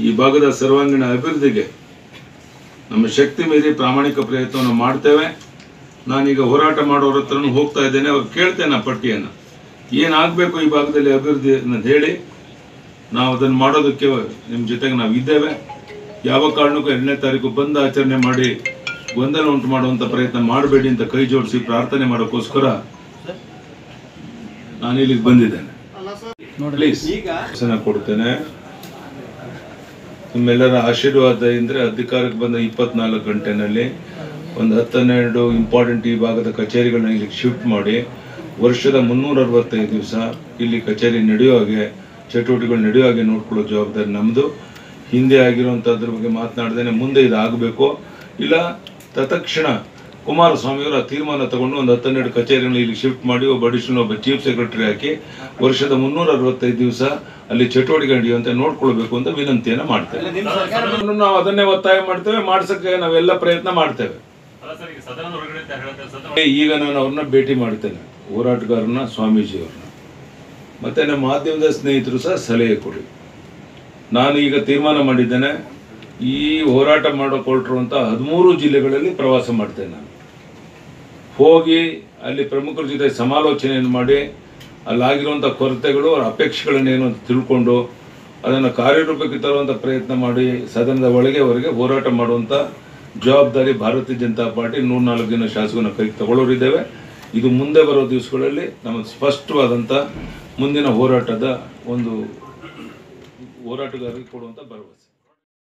ಈ ಭಾಗದ ಸರ್ವಾಂಗೀಣ ಅಭಿವೃದ್ಧಿಗೆ ನಮ್ಮ ಶಕ್ತಿ ಮೀರಿ ಪ್ರಾಮಾಣಿಕ ಪ್ರಯತ್ನವನ್ನು ಮಾಡ್ತೇವೆ ನಾನೀಗ ಹೋರಾಟ ಮಾಡೋರ ಹತ್ರನೂ ಹೋಗ್ತಾ ಇದ್ದೇನೆ ಅವ್ರು ಕೇಳ್ತೇನೆ ಆ ಪಟ್ಟಿಯನ್ನು ಏನಾಗಬೇಕು ಈ ಭಾಗದಲ್ಲಿ ಅಭಿವೃದ್ಧಿ ಅನ್ನೋದು ಹೇಳಿ ನಾವು ಅದನ್ನು ಮಾಡೋದಕ್ಕೆ ನಿಮ್ಮ ಜೊತೆಗೆ ನಾವು ಇದ್ದೇವೆ ಯಾವ ಕಾರಣಕ್ಕೂ ಎರಡನೇ ತಾರೀಕು ಬಂದ್ ಆಚರಣೆ ಮಾಡಿ ಗೊಂದಲ ಉಂಟು ಮಾಡುವಂಥ ಪ್ರಯತ್ನ ಮಾಡಬೇಡಿ ಅಂತ ಕೈ ಜೋಡಿಸಿ ಪ್ರಾರ್ಥನೆ ಮಾಡೋಕ್ಕೋಸ್ಕರ ನಾನು ಇಲ್ಲಿಗೆ ಬಂದಿದ್ದೇನೆ ಪ್ಲೀಸ್ ವಚನ ಕೊಡ್ತೇನೆ ನಿಮ್ಮೆಲ್ಲರ ಆಶೀರ್ವಾದ ಇದ್ರೆ ಅಧಿಕಾರಕ್ಕೆ ಬಂದ ಇಪ್ಪತ್ನಾಲ್ಕು ಗಂಟೆನಲ್ಲಿ ಒಂದು ಹತ್ತನ್ನೆರಡು ಇಂಪಾರ್ಟೆಂಟ್ ಈ ಭಾಗದ ಕಚೇರಿಗಳನ್ನ ಇಲ್ಲಿಗೆ ಶಿಫ್ಟ್ ಮಾಡಿ ವರ್ಷದ ಮುನ್ನೂರ ಅರವತ್ತೈದು ದಿವಸ ಇಲ್ಲಿ ಕಚೇರಿ ನಡೆಯೋ ಹಾಗೆ ಚಟುವಟಿಕೆಗಳು ನಡೆಯೋ ಹಾಗೆ ನೋಡ್ಕೊಳ್ಳೋ ಜವಾಬ್ದಾರಿ ನಮ್ಮದು ಹಿಂದೆ ಆಗಿರುವಂಥದ್ರ ಬಗ್ಗೆ ಮಾತನಾಡ್ದೇನೆ ಮುಂದೆ ಇದು ಆಗಬೇಕು ಇಲ್ಲ ತತ್ಕ್ಷಣ ಕುಮಾರಸ್ವಾಮಿಯವರು ಆ ತೀರ್ಮಾನ ತಗೊಂಡು ಒಂದು ಹತ್ತೆರಡು ಕಚೇರಿಗಳನ್ನ ಇಲ್ಲಿ ಶಿಫ್ಟ್ ಮಾಡಿ ಒಬ್ಬ ಅಡಿಷನಲ್ ಒಬ್ಬ ಚೀಫ್ ಸೆಕ್ರೆಟರಿ ಹಾಕಿ ವರ್ಷದ ಮುನ್ನೂರ ಅರವತ್ತೈದು ದಿವಸ ಅಲ್ಲಿ ಚಟುವಟಿಕೆ ನಡೆಯುವಂತೆ ನೋಡ್ಕೊಳ್ಬೇಕು ಅಂತ ವಿನಂತಿಯನ್ನ ಮಾಡ್ತೇವೆ ಅದನ್ನು ನಾವು ಅದನ್ನೇ ಒತ್ತಾಯ ಮಾಡ್ತೇವೆ ಮಾಡ್ಸಕ್ಕೆ ನಾವೆಲ್ಲ ಪ್ರಯತ್ನ ಮಾಡ್ತೇವೆ ಅಲ್ಲ ಸರ್ ಈಗ ಸದನದ ಹೊರಗಡೆ ಅಂತ ಹೇಳ್ತಾರೆ ಸದನ ಈಗ ನಾನು ಅವ್ರನ್ನ ಭೇಟಿ ಮಾಡ್ತೇನೆ ಹೋರಾಟಗಾರನ ಸ್ವಾಮೀಜಿಯವ್ರನ್ನ ಮತ್ತೆ ನಮ್ಮ ಮಾಧ್ಯಮದ ಸ್ನೇಹಿತರು ಸಹ ಸಲಹೆ ಕೊಡಿ ನಾನು ಈಗ ತೀರ್ಮಾನ ಮಾಡಿದ್ದೇನೆ ಈ ಹೋರಾಟ ಮಾಡೋಕೊಳ್ತಿರುವಂಥ ಹದಿಮೂರು ಜಿಲ್ಲೆಗಳಲ್ಲಿ ಪ್ರವಾಸ ಮಾಡ್ತೇನೆ ನಾನು ಹೋಗಿ ಅಲ್ಲಿ ಪ್ರಮುಖರ ಜೊತೆ ಸಮಾಲೋಚನೆಯನ್ನು ಮಾಡಿ ಅಲ್ಲಾಗಿರುವಂಥ ಕೊರತೆಗಳು ಅವರ ಅಪೇಕ್ಷೆಗಳನ್ನೇನು ಅಂತ ತಿಳ್ಕೊಂಡು ಅದನ್ನು ಕಾರ್ಯರೂಪಕ್ಕೆ ತರುವಂಥ ಪ್ರಯತ್ನ ಮಾಡಿ ಸದನದ ಒಳಗೆ ಹೊರಗೆ ಹೋರಾಟ ಮಾಡುವಂಥ ಜವಾಬ್ದಾರಿ ಭಾರತೀಯ ಜನತಾ ಪಾರ್ಟಿ ನೂರ್ನಾಲ್ಕು ಜನ ಶಾಸಕನ ಕೈಗೆ ತಗೊಳ್ಳೋರಿದ್ದೇವೆ ಇದು ಮುಂದೆ ಬರೋ ದಿವಸಗಳಲ್ಲಿ ನಮ್ಮ ಸ್ಪಷ್ಟವಾದಂಥ ಮುಂದಿನ ಹೋರಾಟದ ಒಂದು ಹೋರಾಟಗಾರರಿಗೆ ಕೊಡುವಂಥ ಭರವಸೆ